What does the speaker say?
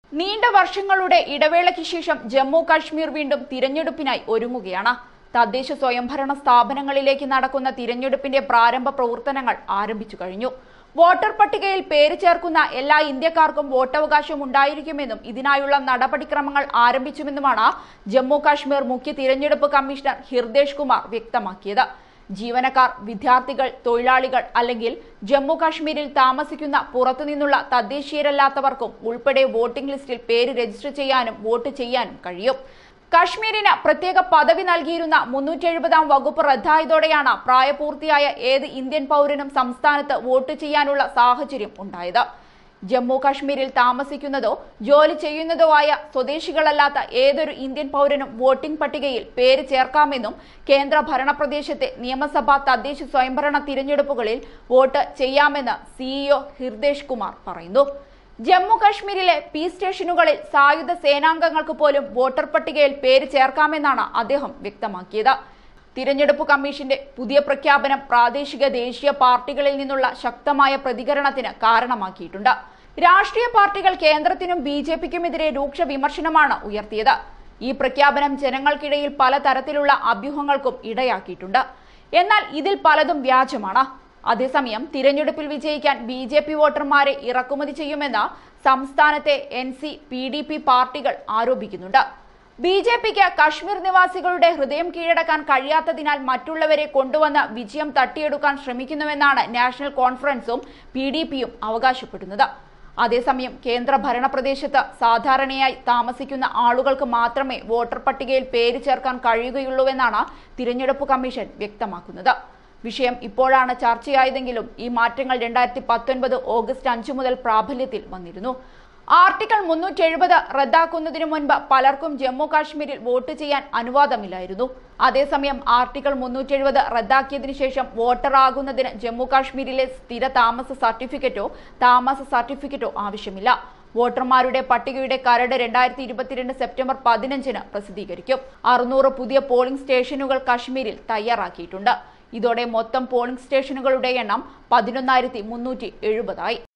നീണ്ട വർഷങ്ങളുടെ ഇടവേളയ്ക്ക് ശേഷം ജമ്മു കാശ്മീർ വീണ്ടും തിരഞ്ഞെടുപ്പിനായി ഒരുങ്ങുകയാണ് തദ്ദേശ സ്വയംഭരണ സ്ഥാപനങ്ങളിലേക്ക് നടക്കുന്ന തിരഞ്ഞെടുപ്പിന്റെ പ്രാരംഭ പ്രവർത്തനങ്ങൾ ആരംഭിച്ചു കഴിഞ്ഞു വോട്ടർ പട്ടികയിൽ പേര് ചേർക്കുന്ന എല്ലാ ഇന്ത്യക്കാർക്കും വോട്ടവകാശം ഉണ്ടായിരിക്കുമെന്നും ഇതിനായുള്ള നടപടിക്രമങ്ങൾ ആരംഭിച്ചുമെന്നുമാണ് ജമ്മു കാശ്മീർ മുഖ്യ തിരഞ്ഞെടുപ്പ് കമ്മീഷണർ ഹിർദേശ് കുമാർ വ്യക്തമാക്കിയത് ജീവനക്കാർ വിദ്യാർത്ഥികൾ തൊഴിലാളികൾ അല്ലെങ്കിൽ ജമ്മു കാശ്മീരിൽ താമസിക്കുന്ന പുറത്തുനിന്നുള്ള തദ്ദേശീയരല്ലാത്തവർക്കും ഉൾപ്പെടെ വോട്ടിംഗ് ലിസ്റ്റിൽ പേര് രജിസ്റ്റർ ചെയ്യാനും വോട്ട് ചെയ്യാനും കഴിയും കാശ്മീരിന് പ്രത്യേക പദവി നൽകിയിരുന്ന മുന്നൂറ്റി എഴുപതാം വകുപ്പ് റദ്ദായതോടെയാണ് പ്രായപൂർത്തിയായ ഏത് ഇന്ത്യൻ പൗരനും സംസ്ഥാനത്ത് വോട്ട് ചെയ്യാനുള്ള സാഹചര്യം ഉണ്ടായത് ജമ്മു കാശ്മീരിൽ താമസിക്കുന്നതോ ജോലി ചെയ്യുന്നതോ ആയ സ്വദേശികളല്ലാത്ത ഏതൊരു ഇന്ത്യൻ പൗരനും വോട്ടിംഗ് പട്ടികയിൽ പേര് ചേർക്കാമെന്നും കേന്ദ്ര ഭരണപ്രദേശത്തെ നിയമസഭാ തദ്ദേശ സ്വയംഭരണ തിരഞ്ഞെടുപ്പുകളിൽ വോട്ട് ചെയ്യാമെന്ന് സിഇഒ ഹിർദേശ് കുമാർ പറയുന്നു ജമ്മു കാശ്മീരിലെ പി സ്റ്റേഷനുകളിൽ സായുധ സേനാംഗങ്ങൾക്ക് പോലും വോട്ടർ പട്ടികയിൽ പേര് ചേർക്കാമെന്നാണ് അദ്ദേഹം വ്യക്തമാക്കിയത് തിരഞ്ഞെടുപ്പ് കമ്മീഷന്റെ പുതിയ പ്രഖ്യാപനം പ്രാദേശിക ദേശീയ പാർട്ടികളിൽ നിന്നുള്ള ശക്തമായ പ്രതികരണത്തിന് കാരണമാക്കിയിട്ടുണ്ട് രാഷ്ട്രീയ പാർട്ടികൾ കേന്ദ്രത്തിനും ബി ജെ പിക്കുമെതിരെ രൂക്ഷ വിമർശനമാണ് ഉയർത്തിയത് ഈ പ്രഖ്യാപനം ജനങ്ങൾക്കിടയിൽ പലതരത്തിലുള്ള അഭ്യൂഹങ്ങൾക്കും ഇടയാക്കിയിട്ടുണ്ട് എന്നാൽ ഇതിൽ പലതും വ്യാജമാണ് അതേസമയം തിരഞ്ഞെടുപ്പിൽ വിജയിക്കാൻ ബി ജെ പി വോട്ടർമാരെ ഇറക്കുമതി ചെയ്യുമെന്ന് സംസ്ഥാനത്തെ എൻ സി പി ഡി പി പാർട്ടികൾ ആരോപിക്കുന്നുണ്ട് ബി ജെ പിക്ക് കശ്മീർ നിവാസികളുടെ ഹൃദയം കീഴടക്കാൻ കഴിയാത്തതിനാൽ മറ്റുള്ളവരെ കൊണ്ടുവന്ന് വിജയം തട്ടിയെടുക്കാൻ ശ്രമിക്കുന്നുവെന്നാണ് നാഷണൽ കോൺഫറൻസും പി ഡി പിയും അവകാശപ്പെടുന്നത് അതേസമയം കേന്ദ്ര ഭരണപ്രദേശത്ത് സാധാരണയായി താമസിക്കുന്ന ആളുകൾക്ക് മാത്രമേ വോട്ടർ പട്ടികയിൽ പേര് ചേർക്കാൻ കഴിയുകയുള്ളൂവെന്നാണ് തിരഞ്ഞെടുപ്പ് കമ്മീഷൻ വ്യക്തമാക്കുന്നത് വിഷയം ഇപ്പോഴാണ് ചർച്ചയായതെങ്കിലും ഈ മാറ്റങ്ങൾ രണ്ടായിരത്തി പത്തൊൻപത് ഓഗസ്റ്റ് അഞ്ചു മുതൽ പ്രാബല്യത്തിൽ വന്നിരുന്നു ആർട്ടിക്കിൾ മുന്നൂറ്റി എഴുപത് റദ്ദാക്കുന്നതിനു മുൻപ് പലർക്കും ജമ്മു കാശ്മീരിൽ വോട്ട് ചെയ്യാൻ അനുവാദമില്ലായിരുന്നു അതേസമയം ആർട്ടിക്കിൾ മുന്നൂറ്റി എഴുപത് റദ്ദാക്കിയതിനു ശേഷം വോട്ടറാകുന്നതിന് ജമ്മു കാശ്മീരിലെ സ്ഥിര താമസ സർട്ടിഫിക്കറ്റോ താമസ സർട്ടിഫിക്കറ്റോ ആവശ്യമില്ല വോട്ടർമാരുടെ പട്ടികയുടെ കരട് രണ്ടായിരത്തി ഇരുപത്തിരണ്ട് സെപ്റ്റംബർ പതിനഞ്ചിന് പ്രസിദ്ധീകരിക്കും അറുന്നൂറ് പുതിയ പോളിംഗ് സ്റ്റേഷനുകൾ കശ്മീരിൽ തയ്യാറാക്കിയിട്ടുണ്ട് ഇതോടെ മൊത്തം പോളിംഗ് സ്റ്റേഷനുകളുടെ എണ്ണം പതിനൊന്നായിരത്തി മുന്നൂറ്റി എഴുപതായി